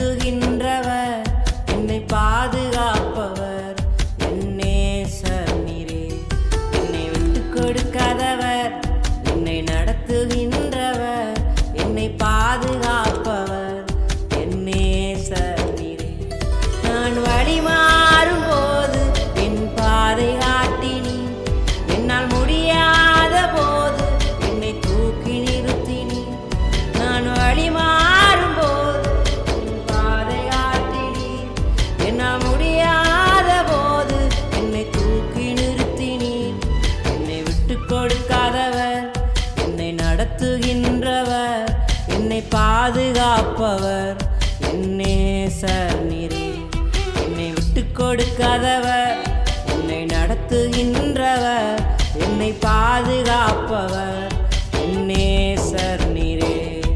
நடத்துகின்றவர் என்னை பாதுகாப்பவர் என்னே நீரே என்னை விட்டு கொடுக்காதவர் என்னை நடத்துகின்றவர் என்னை பாதுகாப்பவர் என்னே நீரே நான் வழி மாறும் போது என் பாதை காட்டினி என்னால் முடியாத போது என்னை தூக்கி நிறுத்தினி நான் வழி மாறும் போது என் பாதை காட்டினி என்னால் முடியாத போது என்னை தூக்கி நிறுத்தினி என்னை விட்டு கொடுக்காதவர் என்னை நடத்துகின்றவர் என்னை பாதுகாப்பவர் என்னே நீரே என்னை விட்டு கொடுக்காதவர் என்னை நடத்துகின்றவர் என்னை பாதுகாப்பவர் என்னே நீரே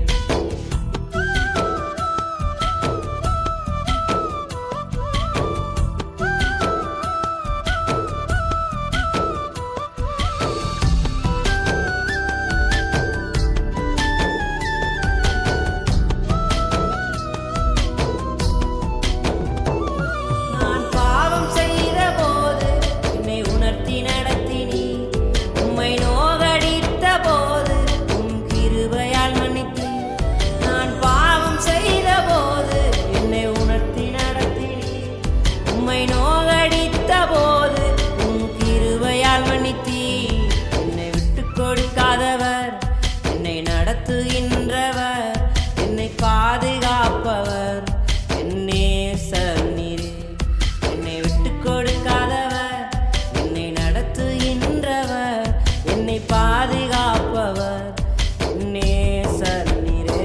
நான் பாவம் செய்த போது என்னை உணர்த்தி நடத்தினி உம்மை நோகடித்த போது உம் கிருபையால் மன்னித்து நான் பாவம் செய்த போது என்னை உணர்த்தி நடத்தினி உம்மை நோகடித்த போது உம் கிருபையால் மன்னித்தி என்னை விட்டு கொடுக்காதவர் என்னை நடத்துகின்றவர் என்னை பாதுகாப்பவர் என்னே நீரே என்னை விட்டு கொடுக்காதவர் என்னை நடத்துகின்றவர் என்னை பாதுகாப்பவர் என்னே நீரே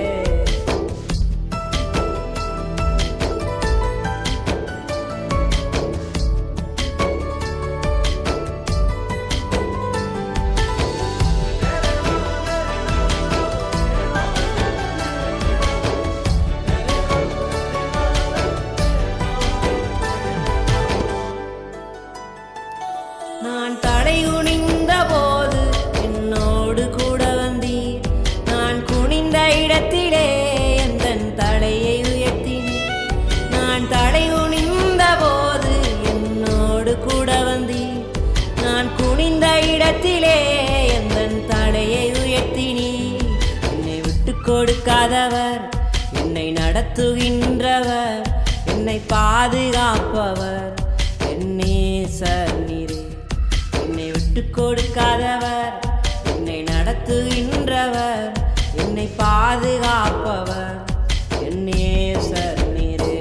நான் தடை குனிந்த போது என்னோடு கூட வந்தீர் நான் குனிந்த இடத்திலே எந்தன் தலையை உயர்த்தினீர் நான் தடை குனிந்த போது என்னோடு கூட வந்தீர் நான் குனிந்த இடத்திலே எந்தன் தலையை உயர்த்தினீர் என்னை விட்டு கொடுக்காதவர் என்னை நடத்துகின்றவர் என்னை பாதுகாப்பவர் என்னே நீரே என்னை விட்டு கொடுக்காதவர் என்னை நடத்துகின்றவர் என்னை பாதுகாப்பவர் என்னே நீரே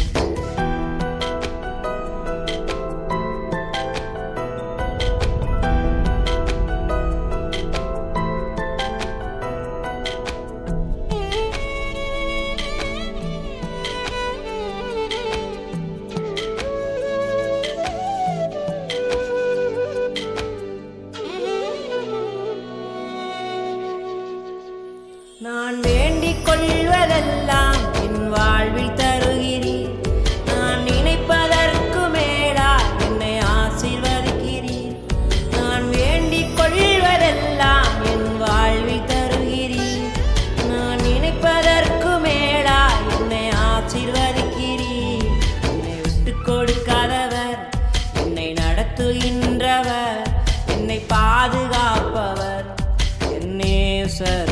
நான் வேண்டிக் கொள்வதெல்லாம் என் வாழ்வில் தருகிறீர் நான் நினைப்பதற்கு மேலா என்னை ஆசீர்வதிக்கிறீர் நான் வேண்டிக் கொள்வதெல்லாம் என் வாழ்வில் தருகிறீர் நான் நினைப்பதற்கு மேலா என்னை ஆசீர்வதிக்கிறீர் என்னை விட்டு கொடுக்காதவர் என்னை நடத்துகின்றவர் என்னை பாதுகாப்பவர் என்னே